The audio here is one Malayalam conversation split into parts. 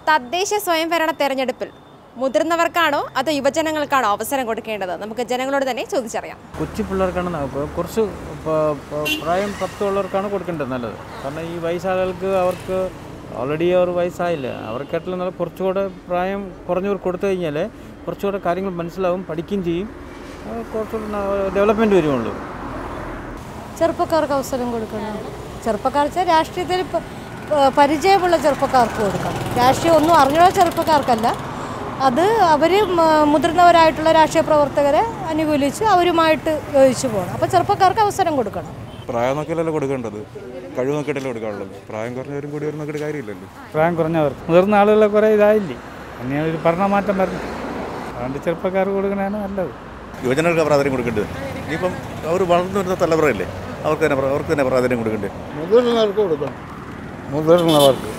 തദ്ദേശ സ്വയംഭരണ തെരഞ്ഞെടുപ്പിൽ മുതിർന്നവർക്കാണോ അതോ യുവജനങ്ങൾക്കാണോ അവസരം കൊടുക്കേണ്ടത് നമുക്ക് ജനങ്ങളോട് തന്നെ ചോദിച്ചറിയാം കൊച്ചു പിള്ളേർക്കാണ് ന- ഇപ്പൊ കുറച്ച് പ- പ- പ്രായം പത്തുള്ളവർക്കാണ് കൊടുക്കേണ്ടത് നല്ലത് കാരണം ഈ വയസ്സാളുകൾക്ക് അവർക്ക് ഓൾറെഡി അവർ വയസ്സായില്ല അവർക്കായിട്ടുള്ള നല്ല കുറച്ചുകൂടെ പ്രായം കുറഞ്ഞവർ കൊടുത്തു കഴിഞ്ഞാൽ കുറച്ചുകൂടെ കാര്യങ്ങൾ മനസ്സിലാവും പഠിക്കുകയും ചെയ്യും ആ, കുറച്ചുകൂടെ ഡെവലപ്മെൻറ്റ് വരുമുള്ളൂ ചെറുപ്പക്കാർക്ക് അവസരം കൊടുക്കണം ചെറുപ്പക്കാർ വെച്ചാൽ രാഷ്ട്രീയത്തിൽ പ- പ- പരിചയമുള്ള ചെറുപ്പക്കാർക്ക് കൊടുക്കണം രാഷ്ട്രീയം ഒന്നും അറിഞ്ഞുള്ള ചെറുപ്പക്കാർക്കല്ല അത് അവർ മുതിർന്നവരായിട്ടുള്ള രാഷ്ട്രീയ പ്രവർത്തകരെ അനുകൂലിച്ച് അവരുമായിട്ട് യോജിച്ച് പോകണം അപ്പോൾ ചെറുപ്പക്കാർക്ക് അവസരം കൊടുക്കണം പ്രായം നോക്കിയല്ലല്ലോ കൊടുക്കേണ്ടത് കഴിവ് നോക്കിയിട്ടല്ലേ കൊടുക്കാനുള്ളത് പ്രായം കുറഞ്ഞവരും കൂടി വരും നോക്കിയിട്ട് കാര്യമില്ലല്ലോ പ്രായം കുറഞ്ഞവർക്ക് മുതിർന്ന ആളുകളെ കുറേ ഇതായില്ലേ ഇനി ഒരു ഭരണമാറ്റം വരണം അതുകൊണ്ട് ചെറുപ്പക്കാർക്ക് കൊടുക്കണതാണ് നല്ലത് യുവജനങ്ങൾക്ക് പ്രാധാന്യം കൊടുക്കേണ്ടത് ഇനിയിപ്പം അവർ വളർന്നു വരുന്ന തലമുറയല്ലേ അവർക്ക് തന്നെ പ്ര- അവർക്ക് തന്നെ പ്രാധാന്യം കൊടുക്കേണ്ടത് മുതിർന്നവർക്ക് കൊടുക്കണം മുതിർന്നവർക്ക്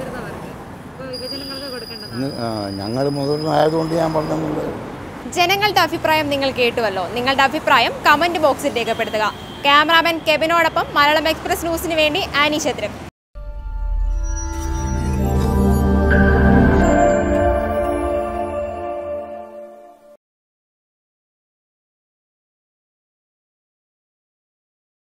ഞങ്ങൾ മുതിർന്നായതുകൊണ്ട് ഞാൻ പറഞ്ഞെന്നുള്ളത് ജനങ്ങളുടെ അഭിപ്രായം നിങ്ങൾ കേട്ടുവല്ലോ നിങ്ങളുടെ അഭിപ്രായം കമന്റ് ബോക്സിൽ രേഖപ്പെടുത്തുക ക്യാമറാമാൻ കെബിനോടൊപ്പം മലയാളം എക്സ്പ്രസ് ന്യൂസിന് വേണ്ടി ആനി ചന്ദ്രൻ